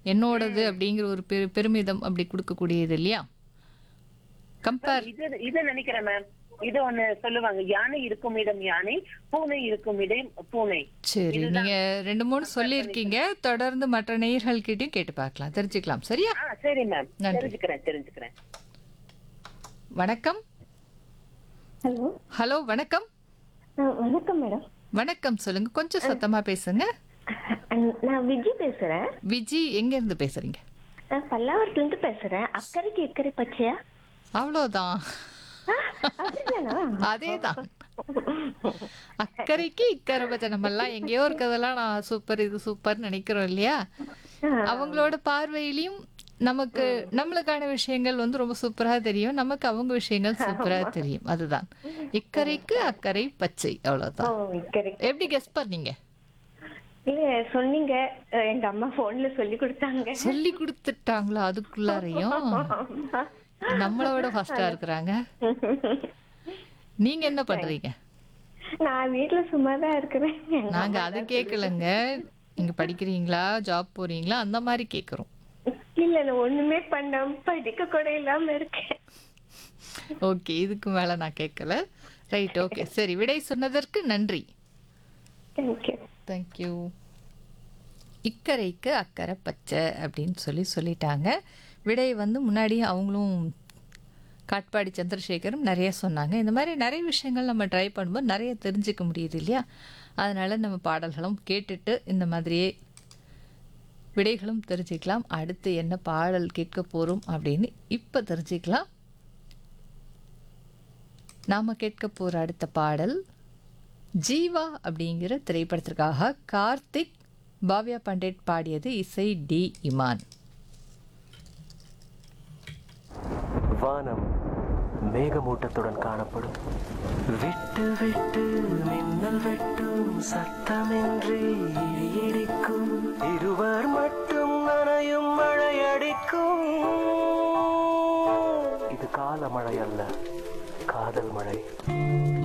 என்னோடது அப்படிங்கிற ஒரு பெரு பெருமிதம் அப்படி கொடுக்கக்கூடியது இல்லையா கம்பேர் இது இது நினைக்கிறேன் மேம் இது ஒண்ணு சொல்லுவாங்க யானை இருக்கும் இடம் யானை பூனை இருக்கும் இடம் பூனை சரி நீங்க ரெண்டு மூணு சொல்லியிருக்கீங்க தொடர்ந்து மற்ற நேயர்கள் கிட்டயும் கேட்டு பார்க்கலாம் தெரிஞ்சுக்கலாம் சரியா ஆ சரி மேம் நன்றி. தெரிஞ்சுக்கிறேன் தெரிஞ்சுக்கிறேன் வணக்கம் ஹலோ ஹலோ வணக்கம் வணக்கம் மேடம் வணக்கம் சொல்லுங்க கொஞ்சம் சத்தமா பேசுங்க நான் விஜி பேசுறேன் விஜி எங்க இருந்து பேசுறீங்க நான் பல்லாவரத்துல இருந்து பேசுறேன் அக்கறைக்கு எக்கறை பச்சையா அவ்வளோதான் அப்படிதானா அதேதான் அக்கறைக்கு இக்கரை பச்சை நம்ம எல்லாம் எங்கேயோ இருக்கிறதெல்லாம் நான் சூப்பர் இது சூப்பர் நினைக்கிறோம் இல்லையா அவங்களோட பார்வையிலையும் நமக்கு நம்மளுக்கான விஷயங்கள் வந்து ரொம்ப சூப்பரா தெரியும் நமக்கு அவங்க விஷயங்கள் சூப்பரா தெரியும் அதுதான் இக்கரைக்கு அக்கறை பச்சை ஓ அவ்வளவுதான் இக்கறை எப்படி கெஸ் பண்ணீங்க இல்ல சொன்னீங்க அஹ், எங்க அம்மா போன்ல சொல்லி கொடுத்தாங்க சொல்லி கொடுத்துட்டாங்களா அதுக்குள்ளாரையும் நம்மளை விட ஃபாஸ்டா இருக்கிறாங்க நீங்க என்ன பண்றீங்க நான் வீட்ல சும்மா தான் இருக்கிறேன் எங்க நாங்க அதை கேட்கலங்க நீங்க படிக்கிறீங்களா ஜாப் போறீங்களா அந்த மாதிரி கேக்குறோம் இல்ல நான் ஒண்ணுமே பண்ணாம படிக்க கூட இல்லாம இருக்கேன் ஓகே இதுக்கு மேல நான் கேட்கல ரைட் ஓகே சரி விடை சொன்னதற்கு நன்றி தேங்க்யூ தேங்க்யூ இக்கரைக்கு அக்கறை பச்சை அப்படின்னு சொல்லி சொல்லிட்டாங்க விடை வந்து முன்னாடி அவங்களும் காட்பாடி சந்திரசேகரும் நிறைய சொன்னாங்க இந்த மாதிரி நிறைய விஷயங்கள் நம்ம ட்ரை பண்ணும்போது நிறைய தெரிஞ்சுக்க முடியுது இல்லையா அதனால நம்ம பாடல்களும் கேட்டுட்டு இந்த மாதிரியே விடைகளும் தெரிஞ்சுக்கலாம் அடுத்து என்ன பாடல் கேட்க போகிறோம் அப்படின்னு இப்போ தெரிஞ்சுக்கலாம் நாம் கேட்க போகிற அடுத்த பாடல் ஜீவா அப்படிங்கிற திரைப்படத்திற்காக கார்த்திக் பாவ்யா பண்டேட் பாடியது இசை டி இமான் வானம் மேகமூட்டத்துடன் காணப்படும் விட்டு விட்டு மின்னல் வெட்டும் சத்தமின்றி இடி இடிக்கும் இருவர் மட்டும் நனையும் மழை அடிக்கும் இது கால மழை அல்ல காதல் மழை